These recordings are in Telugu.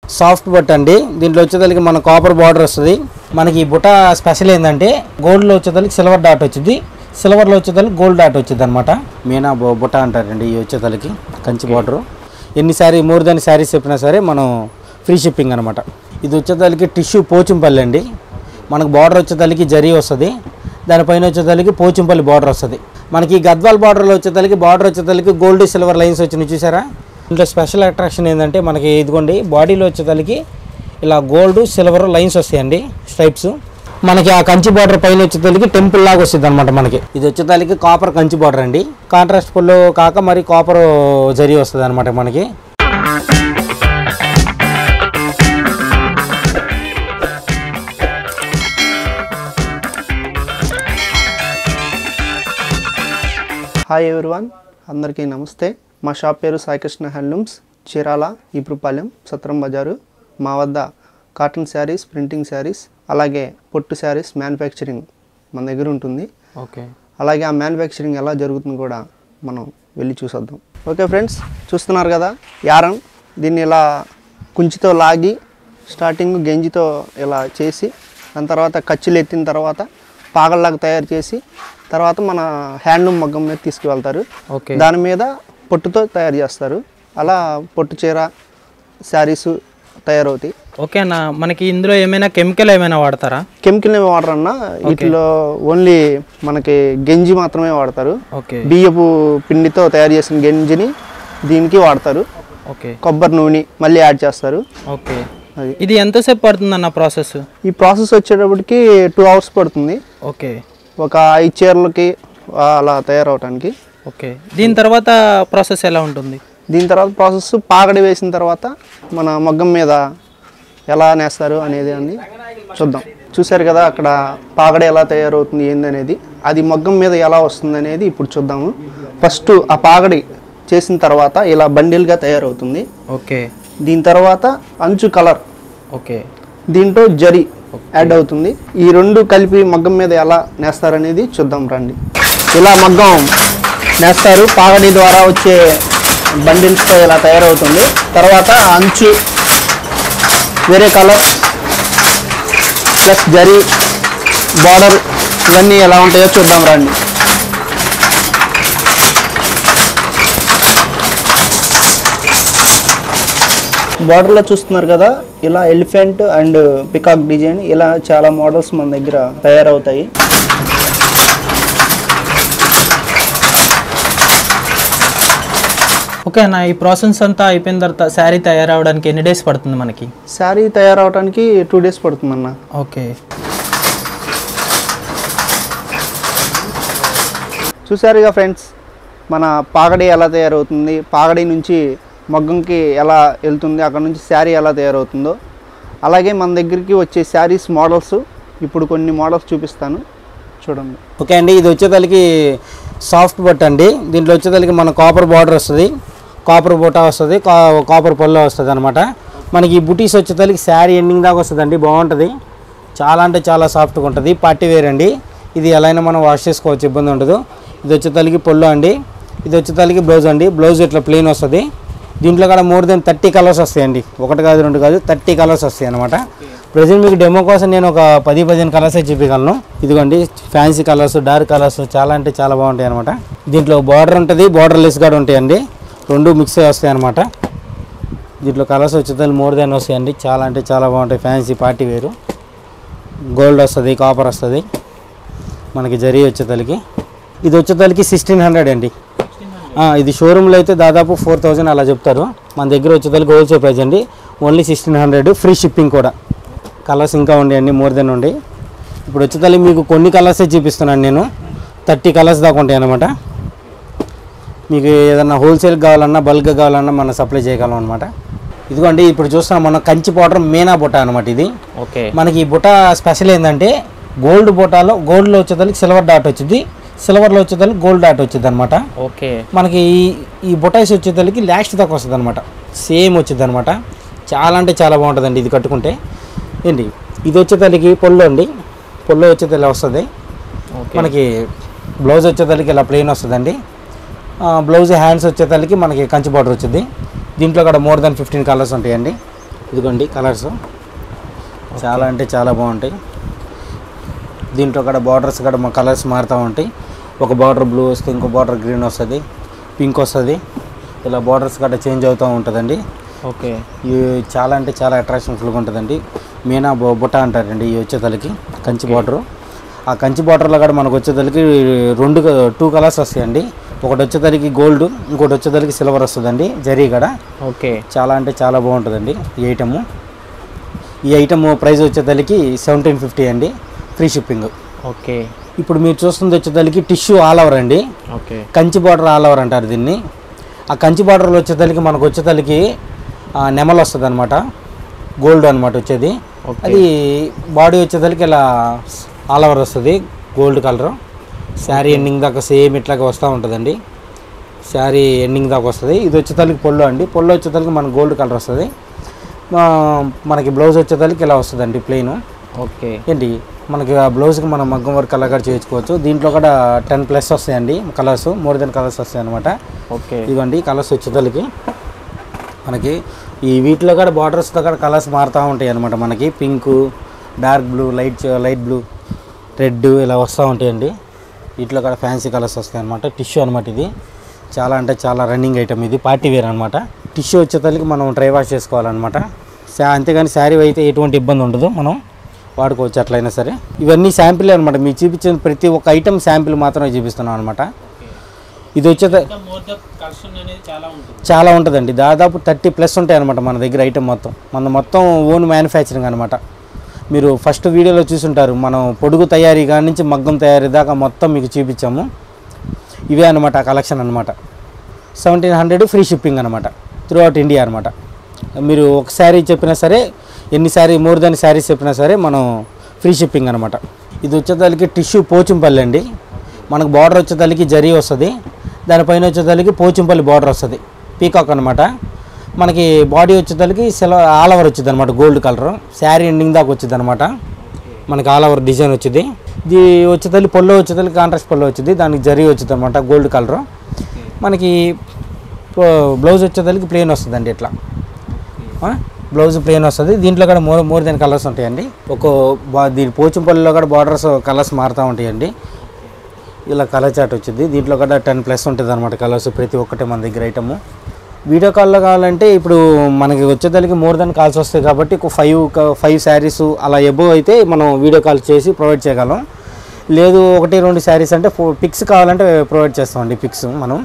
సాఫ్ట్ బట్ అండి దీంట్లో వచ్చేదానికి మన కాపర్ బార్డర్ వస్తుంది మనకి ఈ బుట్ట స్పెషల్ ఏంటంటే గోల్డ్లో వచ్చేదానికి సిల్వర్ డాట్ వచ్చింది సిల్వర్లో వచ్చేదానికి గోల్డ్ డాట్ వచ్చింది అనమాట మీనా బు- బుట్ట అంటారండి ఈ వచ్చేదానికి కంచి బార్డర్ ఎన్ని శారీ మోర్ దాని శారీస్ చెప్పినా సరే మనం ఫ్రీ షిప్పింగ్ అనమాట ఇది వచ్చేదానికి టిష్యూ పోచింపల్లి అండి మనకు బార్డర్ వచ్చేదానికి జరీ వస్తుంది దానిపైన వచ్చేదానికి పోచింపల్లి బార్డర్ వస్తుంది మనకి ఈ గద్వాల్ బార్డర్లో వచ్చేదానికి బార్డర్ వచ్చేదానికి గోల్డ్ సిల్వర్ లైన్స్ వచ్చినాయి చూసారా ఇంట్లో స్పెషల్ అట్రాక్షన్ ఏంటంటే మనకి ఇదిగోండి బాడీలో వచ్చేదానికి ఇలా గోల్డ్ సిల్వర్ లైన్స్ వస్తాయండి స్ట్రైప్స్ మనకి ఆ కంచి బార్డర్ పైన వచ్చేదానికి టెంపుల్ లాగా వస్తుంది అనమాట మనకి ఇది వచ్చేదానికి కాపర్ కంచి బార్డర్ అండి కాంట్రాస్ట్ పుల్లు కాక మరి కాపర్ జరీ వస్తుంది అనమాట మనకి హాయ్ ఎవ్రీవన్ అందరికీ నమస్తే మా షాప్ పేరు సాయికృష్ణ హ్యాండ్లూమ్స్ చీరాల ఈపురుపాలెం సత్రం బజారు మా వద్ద కాటన్ శారీస్ ప్రింటింగ్ శారీస్ అలాగే పొట్టు శారీస్ మ్యానుఫ్యాక్చరింగ్ మన దగ్గర ఉంటుంది ఓకే అలాగే ఆ మ్యానుఫ్యాక్చరింగ్ ఎలా జరుగుతుందో కూడా మనం వెళ్ళి చూసొద్దాం ఓకే ఫ్రెండ్స్ చూస్తున్నారు కదా యారం దీన్ని ఇలా కుంచితో లాగి స్టార్టింగ్ గెంజితో ఇలా చేసి దాని తర్వాత కచ్చులు ఎత్తిన తర్వాత పాగల్లాగా తయారు చేసి తర్వాత మన హ్యాండ్లూమ్ మగ్గం మీద తీసుకువెళ్తారు ఓకే దాని మీద పొట్టుతో తయారు చేస్తారు అలా పొట్టు చీర శారీస్ తయారవుతాయి ఓకే అన్న మనకి ఇందులో ఏమైనా కెమికల్ ఏమైనా వాడతారా కెమికల్ ఏమి వాడరు అన్న వీటిలో ఓన్లీ మనకి గెంజి మాత్రమే వాడతారు ఓకే బియ్యపు పిండితో తయారు చేసిన గంజిని దీనికి వాడతారు ఓకే కొబ్బరి నూనె మళ్ళీ యాడ్ చేస్తారు ఓకే అది ఇది ఎంతసేపు పడుతుంది అన్న ప్రాసెస్ ఈ ప్రాసెస్ వచ్చేటప్పటికి టూ అవర్స్ పడుతుంది ఓకే ఒక ఐదు చీరలకి అలా తయారవటానికి ఓకే దీని తర్వాత ప్రాసెస్ ఎలా ఉంటుంది దీని తర్వాత ప్రాసెస్ పాగడి వేసిన తర్వాత మన మగ్గం మీద ఎలా నేస్తారు అనేది అని చూద్దాం చూశారు కదా అక్కడ పాగడి ఎలా తయారవుతుంది ఏందనేది అది మగ్గం మీద ఎలా వస్తుంది అనేది ఇప్పుడు చూద్దాము ఫస్ట్ ఆ పాగడి చేసిన తర్వాత ఇలా బండిల్గా తయారవుతుంది ఓకే దీని తర్వాత అంచు కలర్ ఓకే దీంట్లో జరి యాడ్ అవుతుంది ఈ రెండు కలిపి మగ్గం మీద ఎలా నేస్తారనేది చూద్దాం రండి ఇలా మగ్గం నేస్తారు పాగడి ద్వారా వచ్చే బండిల్స్తో ఇలా తయారవుతుంది తర్వాత అంచు వేరే కలర్ ప్లస్ జరి బార్డర్ ఇవన్నీ ఎలా ఉంటాయో చూద్దాం రండి బార్డర్లో చూస్తున్నారు కదా ఇలా ఎలిఫెంట్ అండ్ పికాక్ డిజైన్ ఇలా చాలా మోడల్స్ మన దగ్గర తయారవుతాయి ఓకే అన్న ఈ ప్రాసెస్ అంతా అయిపోయిన తర్వాత శారీ తయారవడానికి ఎన్ని డేస్ పడుతుంది మనకి శారీ తయారవడానికి టూ డేస్ పడుతుందన్న ఓకే చూసారుగా ఫ్రెండ్స్ మన పాగడి ఎలా తయారవుతుంది పాగడి నుంచి మగ్గంకి ఎలా వెళ్తుంది అక్కడ నుంచి శారీ ఎలా తయారవుతుందో అలాగే మన దగ్గరికి వచ్చే శారీస్ మోడల్స్ ఇప్పుడు కొన్ని మోడల్స్ చూపిస్తాను చూడండి ఓకే అండి ఇది వచ్చేదానికి సాఫ్ట్ బట్ అండి దీంట్లో వచ్చేదానికి మన కాపర్ బార్డర్ వస్తుంది కాపర్ బుట్ట వస్తుంది కా- కాపర్ పళ్ళు వస్తుంది అనమాట మనకి ఈ బుటీస్ వచ్చేదానికి శారీ ఎండింగ్ దాకా వస్తుందండి బాగుంటుంది చాలా అంటే చాలా సాఫ్ట్గా ఉంటుంది పార్టీ వేర్ అండి ఇది ఎలా అయినా మనం వాష్ చేసుకోవచ్చు ఇబ్బంది ఉండదు ఇది వచ్చేదానికి పొల్లు అండి ఇది వచ్చేదానికి బ్లౌజ్ అండి బ్లౌజ్ ఇట్లా ప్లెయిన్ వస్తుంది దీంట్లో కూడా మోర్ దెన్ థర్టీ కలర్స్ వస్తాయండి ఒకటి కాదు రెండు కాదు థర్టీ కలర్స్ వస్తాయి అనమాట ప్రజెంట్ మీకు డెమో కోసం నేను ఒక పది పదిహేను కలర్సే చూపించగలను ఇదిగోండి ఫ్యాన్సీ కలర్స్ డార్క్ కలర్స్ చాలా అంటే చాలా బాగుంటాయి అనమాట దీంట్లో బార్డర్ ఉంటుంది బార్డర్ లెస్ కూడా ఉంటాయండి రెండు మిక్స్ వస్తాయి అనమాట దీంట్లో కలర్స్ వచ్చేదాన్ని మోర్ దెన్ వస్తాయండి చాలా అంటే చాలా బాగుంటాయి ఫ్యాన్సీ పార్టీ వేరు గోల్డ్ వస్తుంది కాపర్ వస్తుంది మనకి జరీ వచ్చేతలకి ఇది వచ్చేతలకి సిక్స్టీన్ హండ్రెడ్ అండి ఆ, ఇది షోరూంలో అయితే దాదాపు ఫోర్ థౌజండ్ అలా చెప్తారు మన దగ్గర వచ్చేతలకి హోల్సేల్ ప్రైస్ అండి only sixteen hundred free shipping కూడా కలర్స్ ఇంకా ఉండేయండి మోర్ దెన్ ఉండి ఇప్పుడు వచ్చేతలకి మీకు కొన్ని కలర్సే చూపిస్తున్నాను నేను థర్టీ కలర్స్ దాకా ఉంటాయి అనమాట మీకు ఏదన్నా హోల్సేల్ కావాలన్నా బల్క్ కావాలన్నా మనం సప్లై చేయగలం అనమాట ఇదిగోండి ఇప్పుడు చూస్తున్నాం మనం కంచి పౌడర్ మీనా బుట్ట అనమాట ఇది ఓకే మనకి ఈ బుట్ట స్పెషల్ ఏంటంటే గోల్డ్ బుట్టాలో గోల్డ్లో వచ్చేదానికి సిల్వర్ డాట్ వచ్చింది సిల్వర్లో వచ్చేదానికి గోల్డ్ డాట్ వచ్చింది అనమాట ఓకే మనకి ఈ ఈ బుటాయిస్ వచ్చేదానికి లాస్ట్ దాకా వస్తుంది అనమాట సేమ్ వచ్చింది అనమాట చాలా అంటే చాలా బాగుంటుందండి ఇది కట్టుకుంటే ఏంటి ఇది వచ్చేదానికి పొల్లు అండి పొల్లు వచ్చేది ఇలా వస్తుంది ఓకే మనకి బ్లౌజ్ వచ్చేదానికి ఇలా ప్లెయిన్ వస్తుందండి ఆ, బ్లౌజ్ హ్యాండ్స్ వచ్చేదానికి మనకి కంచి బార్డర్ వచ్చింది దీంట్లో కూడా మోర్ దాన్ ఫిఫ్టీన్ కలర్స్ ఉంటాయండి ఇదిగోండి కలర్స్ చాలా అంటే చాలా బాగుంటాయి దీంట్లో కూడా బార్డర్స్ కూడా మా కలర్స్ మారుతూ ఉంటాయి ఒక బార్డర్ బ్లూ వస్తే ఇంకో బార్డర్ గ్రీన్ వస్తుంది పింక్ వస్తుంది ఇలా బార్డర్స్ కూడా చేంజ్ అవుతూ ఉంటుందండి ఓకే ఇవి చాలా అంటే చాలా అట్రాక్షన్ఫుల్గా ఉంటుందండి మీనా బొ బుట్ట అంటారండి ఈ వచ్చేతలకి కంచి బార్డరు ఆ కంచి బార్డర్లో కూడా మనకు వచ్చేతలకి రెండు టూ కలర్స్ వస్తాయండి ఒకటి వచ్చేతలకి గోల్డ్ ఇంకోటి వచ్చేతలకి సిల్వర్ వస్తుందండి జరీ కూడా ఓకే చాలా అంటే చాలా బాగుంటుందండి ఈ ఐటము ఈ ఐటమ్ ప్రైస్ వచ్చేతలకి సెవెంటీన్ ఫిఫ్టీ అండి ఫ్రీ షిప్పింగ్ ఓకే ఇప్పుడు మీరు చూస్తుంది వచ్చేతలకి టిష్యూ ఆల్ ఓవర్ అండి okay Kanchi border all over అంటారు దీన్ని ఆ కంచి బార్డర్లో వచ్చేతలకి మనకు వచ్చేతలకి ఆ, నెమలు వస్తుంది అనమాట గోల్డ్ అనమాట వచ్చేది Okay. అది బాడీ వచ్చేతలకి ఇలా ఆల్ ఓవర్ వస్తుంది గోల్డ్ కలర్ శారీ ఎండింగ్ దాకా సేమ్ ఇట్లాగా వస్తూ ఉంటుందండి శారీ ఎండింగ్ దాకా వస్తుంది ఇది వచ్చేతలకి పొల్లు అండి పొల్లు వచ్చేతలకి మనకు గోల్డ్ కలర్ వస్తుంది ఆ, మనకి బ్లౌజ్ వచ్చేతలకి ఇలా వస్తుందండి ప్లెయిన్ ఓకే ఏంటి మనకి ఆ బ్లౌజ్కి మనం మగ్గం వర్క్ అలా కూడా చేయించుకోవచ్చు దీంట్లో కూడా టెన్ ప్లస్ వస్తాయండి కలర్స్ మోర్ దెన్ కలర్స్ వస్తాయి అనమాట ఓకే ఇదిగోండి కలర్స్ వచ్చేతలకి మనకి ఈ వీటిలో కూడా బార్డర్స్తో కూడా కలర్స్ మారుతూ ఉంటాయి అనమాట మనకి pink dark blue light light blue red ఇలా వస్తూ ఉంటాయండి వీటిలో కూడా ఫ్యాన్సీ కలర్స్ వస్తాయి అనమాట టిష్యూ అనమాట ఇది చాలా అంటే చాలా రన్నింగ్ ఐటమ్ ఇది పార్టీ వేర్ అనమాట టిష్యూ వచ్చేతలకి మనం డ్రై వాష్ చేసుకోవాలన్నమాట శా అంతేగాని శారీ అయితే ఎటువంటి ఇబ్బంది ఉండదు మనం వాడుకోవచ్చు అట్లయినా సరే ఇవన్నీ శాంపిల్ అనమాట మీకు చూపించిన ప్రతి ఒక్క ఐటమ్ శాంపిల్ మాత్రమే చూపిస్తున్నాం అనమాట ఇది వచ్చే చాలా ఉంటుందండి దాదాపు థర్టీ ప్లస్ ఉంటాయి అనమాట మన దగ్గర ఐటమ్ మొత్తం మన మొత్తం ఓన్ మ్యానుఫ్యాక్చరింగ్ అనమాట మీరు ఫస్ట్ వీడియోలో చూసుంటారు మనం పొడుగు తయారీ కాడి నుంచి మగ్గం తయారీ దాకా మొత్తం మీకు చూపించాము ఇవే అనమాట ఆ కలెక్షన్ అనమాట సెవెంటీన్ హండ్రెడ్ ఫ్రీ షిప్పింగ్ అనమాట త్రూ అవుట్ ఇండియా అనమాట మీరు ఒక శారీ చెప్పినా సరే ఎన్ని శారీ మోర్ దాన్ శారీస్ చెప్పినా సరే మనం ఫ్రీ షిప్పింగ్ అనమాట ఇది వచ్చేదానికి టిష్యూ పోచింపల్లి అండి మనకు బార్డర్ వచ్చేదానికి జరీ వస్తుంది దానిపైన వచ్చేదానికి పోచింపల్లి బార్డర్ వస్తుంది పీకాక్ అనమాట మనకి బాడీ వచ్చేదానికి సెల ఆల్ ఓవర్ వచ్చింది అనమాట గోల్డ్ కలర్ శారీ ఎండింగ్ దాకా వచ్చింది అనమాట మనకి ఆల్ ఓవర్ డిజైన్ వచ్చింది ఇది వచ్చేదానికి పొల్లో వచ్చేదానికి కాంట్రాస్ట్ పొల్లో వచ్చింది దానికి జరీ వచ్చింది అనమాట గోల్డ్ కలర్ మనకి బ్లౌజ్ వచ్చేదానికి ప్లెయిన్ వస్తుందండి ఇట్లా ఆ? బ్లౌజ్ ప్లెయిన్ వస్తుంది దీంట్లో కూడా మోర్ మోర్ దెన్ కలర్స్ ఉంటాయండి ఒక బా- దీని పోచంపల్లిలో కూడా బార్డర్స్ కలర్స్ మారుతూ ఉంటాయండి ఇలా కలర్ చాట్ వచ్చింది దీంట్లో కూడా టెన్ ప్లస్ ఉంటుంది అనమాట కలర్స్ ప్రతి ఒక్కటి మన దగ్గర ఐటమ్ వీడియో కాల్లో కావాలంటే ఇప్పుడు మనకి వచ్చేదానికి మోర్ దెన్ కాల్స్ వస్తాయి కాబట్టి ఒక ఫైవ్ ఫైవ్ శారీస్ అలా ఎబో అయితే మనం వీడియో కాల్ చేసి ప్రొవైడ్ చేయగలం లేదు ఒకటి రెండు శారీస్ అంటే ఫో పిక్స్ కావాలంటే ప్రొవైడ్ చేస్తామండి పిక్స్ మనం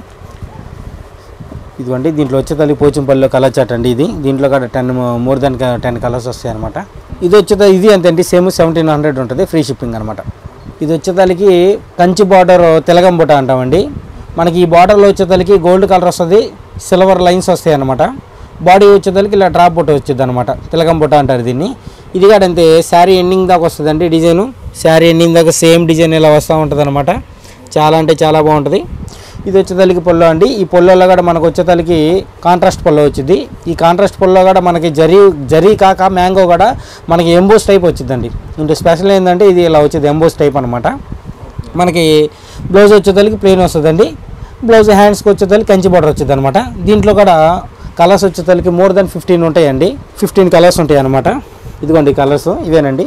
ఇదిగోండి దీంట్లో వచ్చేదానికి పోచంపల్లిలో కలర్ చాట్ అండి ఇది దీంట్లో కూడా ten more than ten colours వస్తాయి అనమాట ఇది వచ్చేదా ఇది అంతే అండి సేమ్ సెవెంటీన్ హండ్రెడ్ ఉంటుంది ఫ్రీ షిప్పింగ్ అనమాట ఇది వచ్చేదానికి కంచి బార్డర్ తెలగం బుట్ట అంటామండి మనకి ఈ బార్డర్లో వచ్చేదానికి గోల్డ్ కలర్ వస్తుంది సిల్వర్ లైన్స్ వస్తాయి అనమాట బాడీ వచ్చేదానికి ఇలా డ్రాప్ బుట్ట వచ్చింది అనమాట తిలకం బుట్ట అంటారు దీన్ని ఇది కూడా అంతే శారీ ఎండింగ్ దాకా వస్తుందండి డిజైను శారీ ఎండింగ్ దాకా సేమ్ డిజైన్ ఇలా వస్తూ ఉంటుంది అనమాట చాలా అంటే చాలా బాగుంటుంది ఇది వచ్చేతలకి పొల్లో అండి ఈ పొల్లోలో కూడా మనకు వచ్చేతలకి కాంట్రాస్ట్ పొల్లో వచ్చింది ఈ కాంట్రాస్ట్ పొల్లో కూడా మనకి జరీ జరీ కాక మ్యాంగో కూడా మనకి ఎంబోస్ టైప్ వచ్చిందండి ఇంటి స్పెషల్ ఏంటంటే ఇది ఇలా వచ్చేది ఎంబోస్ టైప్ అనమాట మనకి బ్లౌజ్ వచ్చేతలకి ప్లెయిన్ వస్తుందండి బ్లౌజ్ హ్యాండ్స్కి వచ్చేతలకి కంచి బార్డర్ వచ్చింది అనమాట దీంట్లో కూడా కలర్స్ వచ్చేతలకి మోర్ దెన్ ఫిఫ్టీన్ ఉంటాయండి ఫిఫ్టీన్ కలర్స్ ఉంటాయి అనమాట ఇదిగోండి కలర్స్ ఇవేనండి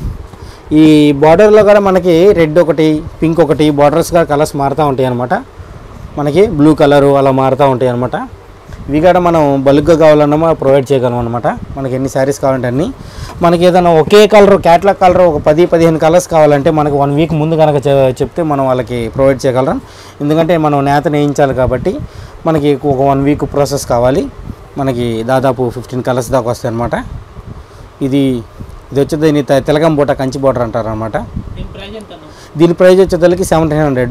ఈ బార్డర్లో కూడా మనకి రెడ్ ఒకటి పింక్ ఒకటి బార్డర్స్గా కలర్స్ మారుతూ ఉంటాయి అనమాట మనకి బ్లూ కలరు అలా మారుతూ ఉంటాయి అనమాట ఇవి కూడా మనం బల్క్గా కావాలన్నా ప్రొవైడ్ చేయగలం అనమాట మనకి ఎన్ని శారీస్ కావాలంటే అన్ని మనకి ఏదైనా ఒకే కలర్ క్యాట్లాగ్ కలర్ ఒక పది పదిహేను కలర్స్ కావాలంటే మనకి వన్ వీక్ ముందు కనుక చె- చెప్తే మనం వాళ్ళకి ప్రొవైడ్ చేయగలం ఎందుకంటే మనం నేత నేయించాలి కాబట్టి మనకి ఒక వన్ వీక్ ప్రాసెస్ కావాలి మనకి దాదాపు ఫిఫ్టీన్ కలర్స్ దాకా వస్తాయి అనమాట ఇది ఇది వచ్చి దీని తె- తెలగం బూట కంచి బోర్డర్ అంటారు అనమాట దీని ప్రైస్ వచ్చేసరికి సెవెంటీన్ హండ్రెడ్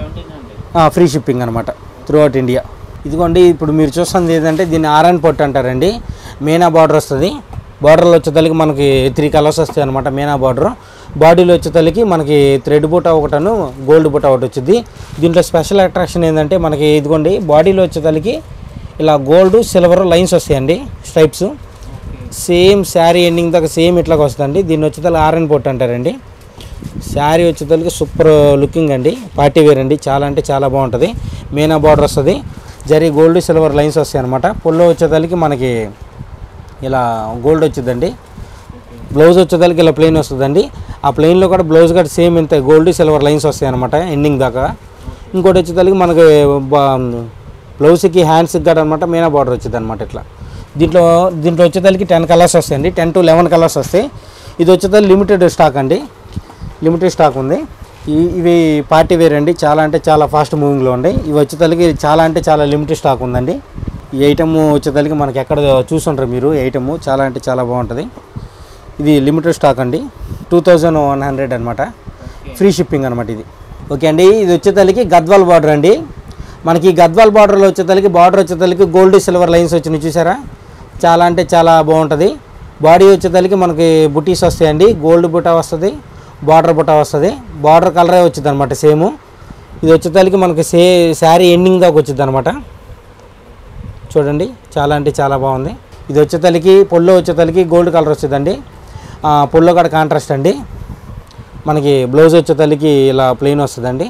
ఫ్రీ షిప్పింగ్ అనమాట త్రూ అవుట్ ఇండియా ఇదిగోండి ఇప్పుడు మీరు చూస్తుంది ఏంటంటే దీన్ని ఆర్ఎన్ పొట్టు అంటారండి మీనా బార్డర్ వస్తుంది బార్డర్లో వచ్చేతలకి మనకి త్రీ కలర్స్ వస్తాయి అనమాట మీనా బార్డర్ బాడీలో వచ్చేతలకి మనకి థ్రెడ్ బుట్ట ఒకటను గోల్డ్ బుట్ట ఒకటి వచ్చింది దీంట్లో స్పెషల్ అట్రాక్షన్ ఏంటంటే మనకి ఇదిగోండి బాడీలో వచ్చేతలకి ఇలా గోల్డ్ సిల్వర్ లైన్స్ వస్తాయండి స్ట్రైప్స్ సేమ్ శారీ ఎండింగ్ దాకా సేమ్ ఇట్లాగ వస్తుందండి దీన్ని వచ్చేతలకి ఆర్ఎన్ పొట్టు అంటారండి శారీ వచ్చేసరికి సూపర్ లుకింగ్ అండి పార్టీ వేర్ అండి చాలా అంటే చాలా బాగుంటుంది మీనా బార్డర్ వస్తుంది జరీ గోల్డ్ సిల్వర్ లైన్స్ వస్తాయి అనమాట పొల్లో వచ్చేసరికి మనకి ఇలా గోల్డ్ వచ్చిందండి బ్లౌజ్ వచ్చేదానికి ఇలా ప్లెయిన్ వస్తుందండి ఆ ప్లెయిన్లో కూడా బ్లౌజ్ కూడా సేమ్ ఇంత గోల్డ్ సిల్వర్ లైన్స్ వస్తాయి అనమాట ఎండింగ్ దాకా ఇంకోటి వచ్చేదానికి మనకి బా- బ్లౌజ్కి హ్యాండ్స్కి కూడా అనమాట మీనా బార్డర్ వచ్చింది అనమాట ఇట్లా దీంట్లో దీంట్లో వచ్చేదానికి టెన్ కలర్స్ వస్తాయండి టెన్ టు లెవెన్ కలర్స్ వస్తాయి ఇది వచ్చేదానికి లిమిటెడ్ స్టాక్ అండి లిమిటెడ్ స్టాక్ ఉంది ఈ- ఇవి పార్టీ వేర్ అండి చాలా అంటే చాలా ఫాస్ట్ మూవింగ్లో ఉన్నాయి ఇవి వచ్చేతలకి చాలా అంటే చాలా లిమిటెడ్ స్టాక్ ఉందండి ఈ ఐటమ్ వచ్చేతలకి మనకి ఎక్కడ చూసుంటారు మీరు ఈ ఐటమ్ చాలా అంటే చాలా బాగుంటుంది ఇది లిమిటెడ్ స్టాక్ అండి టూ థౌజండ్ వన్ హండ్రెడ్ అనమాట ఫ్రీ షిప్పింగ్ అనమాట ఇది ఓకే అండి ఇది వచ్చేతలకి గద్వాల్ బార్డర్ అండి మనకి ఈ గద్వాల్ బార్డర్లో వచ్చేతలకి బార్డర్ వచ్చేతలకి గోల్డ్ సిల్వర్ లైన్స్ వచ్చినాయి చూసారా చాలా అంటే చాలా బాగుంటుంది బాడీ వచ్చేతలకి మనకి బుటీస్ వస్తాయండి గోల్డ్ బుటా వస్తుంది బార్డర్ బుటా వస్తుంది బార్డర్ కలరే వచ్చింది అనమాట సేమ్ ఇది వచ్చేతలకి మనకి సే శారీ ఎండింగ్ దాకా వచ్చింది అనమాట చూడండి చాలా అంటే చాలా బాగుంది ఇది వచ్చేతలకి పొల్లో వచ్చేతలకి గోల్డ్ కలర్ వచ్చిందండి ఆ, పొల్లో కూడా కాంట్రాస్ట్ అండి మనకి బ్లౌజ్ వచ్చేతలకి ఇలా ప్లెయిన్ వస్తుందండి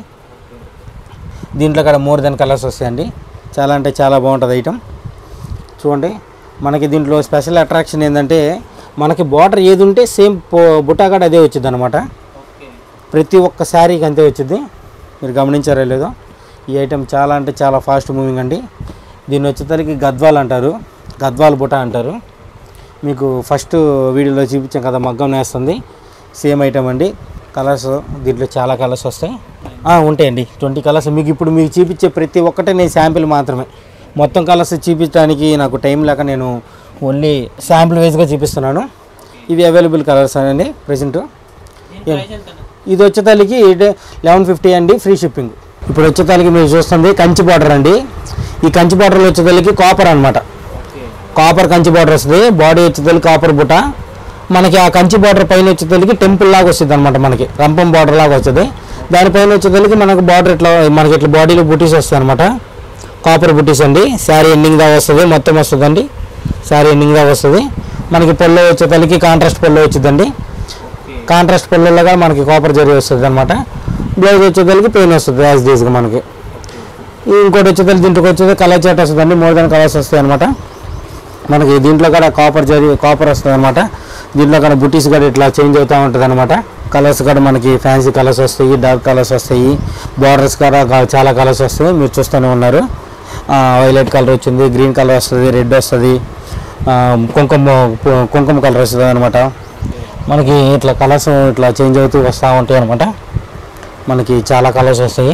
దీంట్లో కూడా మోర్ దెన్ కలర్స్ వస్తాయండి చాలా అంటే చాలా బాగుంటుంది ఐటమ్ చూడండి మనకి దీంట్లో స్పెషల్ అట్రాక్షన్ ఏంటంటే మనకి బార్డర్ ఏది ఉంటే సేమ్ బుటా కూడా అదే వచ్చింది అనమాట ప్రతి ఒక్క శారీకి అంతే వచ్చింది మీరు గమనించారో లేదో ఈ ఐటెం చాలా అంటే చాలా ఫాస్ట్ మూవింగ్ అండి దీన్ని వచ్చేసరికి గద్వాల్ అంటారు గద్వాల్ బుట్ట అంటారు మీకు ఫస్ట్ వీడియోలో చూపించాం కదా మగ్గం నేస్తుంది సేమ్ ఐటమ్ అండి కలర్స్ దీంట్లో చాలా కలర్స్ వస్తాయి ఆ, ఉంటాయండి ట్వంటీ కలర్స్ మీకు ఇప్పుడు మీకు చూపించే ప్రతి ఒక్కటే నేను శాంపిల్ మాత్రమే మొత్తం కలర్స్ చూపించడానికి నాకు టైం లేక నేను ఓన్లీ శాంపిల్ వైజ్గా చూపిస్తున్నాను ఇవి అవైలబుల్ కలర్స్ అండి ప్రజెంట్ ఇది వచ్చేతలకి లెవెన్ ఫిఫ్టీ అండి ఫ్రీ షిప్పింగ్ ఇప్పుడు వచ్చేతలకి మీరు చూస్తుంది కంచి బార్డర్ అండి ఈ కంచి బార్డర్లో వచ్చేతలకి కాపర్ అన్నమాట కాపర్ కంచి బార్డర్ వస్తుంది బాడీ వచ్చేతలకి కాపర్ బుట్ట మనకి ఆ కంచి బార్డర్ పైన వచ్చేతలకి టెంపుల్ లాగా వస్తుంది అనమాట మనకి రంపం బార్డర్ లాగా వస్తుంది దానిపైన వచ్చేతలకి మనకు బార్డర్ ఇట్లా మనకి ఇట్లా బాడీలో బుటీస్ వస్తాయి అనమాట కాపర్ బుటీస్ అండి శారీ ఎండింగ్ దాకా వస్తుంది మొత్తం వస్తుందండి శారీ ఎండింగ్ దాకా వస్తుంది మనకి పొల్లో వచ్చేతలకి కాంట్రాస్ట్ పొల్లో వచ్చిందండి కాంట్రాస్ట్ పొల్లలో మనకి కాపర్ జరీ వస్తుంది అనమాట బ్లౌజ్ వచ్చేదానికి పెయిన్ వస్తుంది యాజ్ డీజ్గా మనకి ఇంకోటి వచ్చేదానికి దీంట్లోకి వచ్చేది కలర్ చాట్ వస్తుందండి మోర్ దాన్ కలర్స్ వస్తాయి అనమాట మనకి దీంట్లో కూడా కాపర్ జరీ కాపర్ వస్తుంది అనమాట దీంట్లో కూడా బుటీస్ కూడా ఇట్లా చేంజ్ అవుతూ ఉంటుంది అనమాట కలర్స్ కూడా మనకి ఫ్యాన్సీ కలర్స్ వస్తాయి డార్క్ కలర్స్ వస్తాయి బార్డర్స్ కూడా కా- చాలా కలర్స్ వస్తాయి మీరు చూస్తూనే ఉన్నారు వైలెట్ కలర్ వచ్చింది గ్రీన్ కలర్ వస్తుంది రెడ్ వస్తుంది ఆ, కుంకుమ కుంకుమ కలర్ వస్తుంది అనమాట మనకి ఇట్లా కలర్స్ ఇట్లా చేంజ్ అవుతూ వస్తూ ఉంటాయి అనమాట మనకి చాలా కలర్స్ వస్తాయి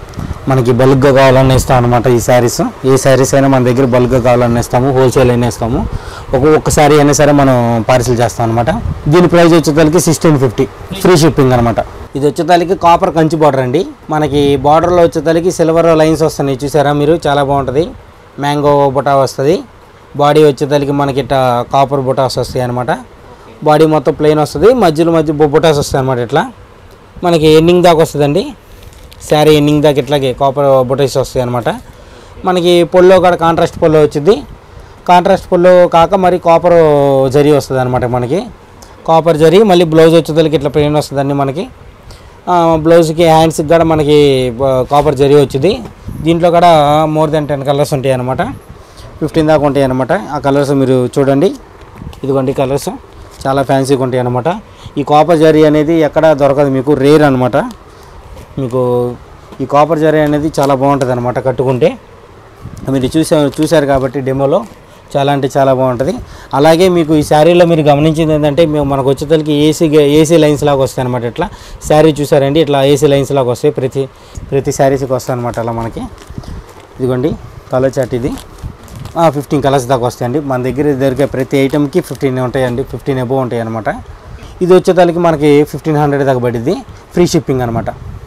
మనకి బల్క్గా కావాలన్నా ఇస్తాం అనమాట ఈ శారీస్ ఏ శారీస్ అయినా మన దగ్గర బల్క్గా కావాలన్నా ఇస్తాము హోల్సేల్ అయినా ఇస్తాము ఒక ఒక్క శారీ అయినా సరే మనం పార్సిల్ చేస్తాం అనమాట దీని ప్రైస్ వచ్చేసరికి సిక్స్టీన్ ఫిఫ్టీ ఫ్రీ షిప్పింగ్ అనమాట ఇది వచ్చేసరికి కాపర్ కంచి బార్డర్ అండి మనకి బార్డర్లో వచ్చేసరికి సిల్వర్ లైన్స్ వస్తున్నాయి చూసారా మీరు చాలా బాగుంటుంది మ్యాంగో బుటా వస్తుంది బాడీ వచ్చేసరికి మనకి ఇట్లా కాపర్ బుటాస్ వస్తాయి అనమాట బాడీ మొత్తం ప్లెయిన్ వస్తుంది మధ్యలో మధ్య బు- బుటాస్ వస్తాయి అనమాట ఇట్లా మనకి ఎండింగ్ దాకా వస్తుందండి శారీ ఎండింగ్ దాకా ఇట్లాగే కాపర్ బుటాస్ వస్తాయి అనమాట మనకి పొల్లో కూడా కాంట్రాస్ట్ పొల్లో వచ్చింది కాంట్రాస్ట్ పొల్లో కాక మరి కాపర్ జరీ వస్తుంది అనమాట మనకి కాపర్ జరీ మళ్ళీ బ్లౌజ్ వచ్చేదానికి ఇట్లా ప్లెయిన్ వస్తుందండి మనకి ఆ, బ్లౌజ్కి హ్యాండ్స్కి కూడా మనకి బ- కాపర్ జరీ వచ్చింది దీంట్లో కూడా మోర్ దెన్ టెన్ కలర్స్ ఉంటాయి అనమాట ఫిఫ్టీన్ దాకా ఉంటాయి అనమాట ఆ కలర్స్ మీరు చూడండి ఇదిగోండి కలర్స్ చాలా ఫ్యాన్సీగా ఉంటాయి అనమాట ఈ కాపర్ జరీ అనేది ఎక్కడ దొరకదు మీకు రేర్ అనమాట మీకు ఈ కాపర్ జరీ అనేది చాలా బాగుంటుంది అనమాట కట్టుకుంటే మీరు చూసారు చూశారు కాబట్టి డెమోలో చాలా అంటే చాలా బాగుంటుంది అలాగే మీకు ఈ శారీలో మీరు గమనించింది ఏంటంటే మేము మనకు వచ్చేసరికి ఏసీ ఏసీ లైన్స్ లాగా వస్తాయి అనమాట ఇట్లా శారీ చూసారండి ఇట్లా ఏసీ లైన్స్ లాగా వస్తాయి ప్రతి ప్రతి శారీస్కి వస్తాయి అనమాట అలా మనకి ఇదిగోండి కలర్ చాట్ ఇది ఫిఫ్టీన్ కలర్స్ దాకా వస్తాయండి మన దగ్గర దొరికే ప్రతి ఐటెంకి ఫిఫ్టీన్ ఉంటాయండి ఫిఫ్టీన్ ఎబో ఉంటాయి అనమాట ఇది వచ్చేదానికి మనకి ఫిఫ్టీన్ హండ్రెడ్ దాకా పడింది ఫ్రీ షిప్పింగ్ అనమాట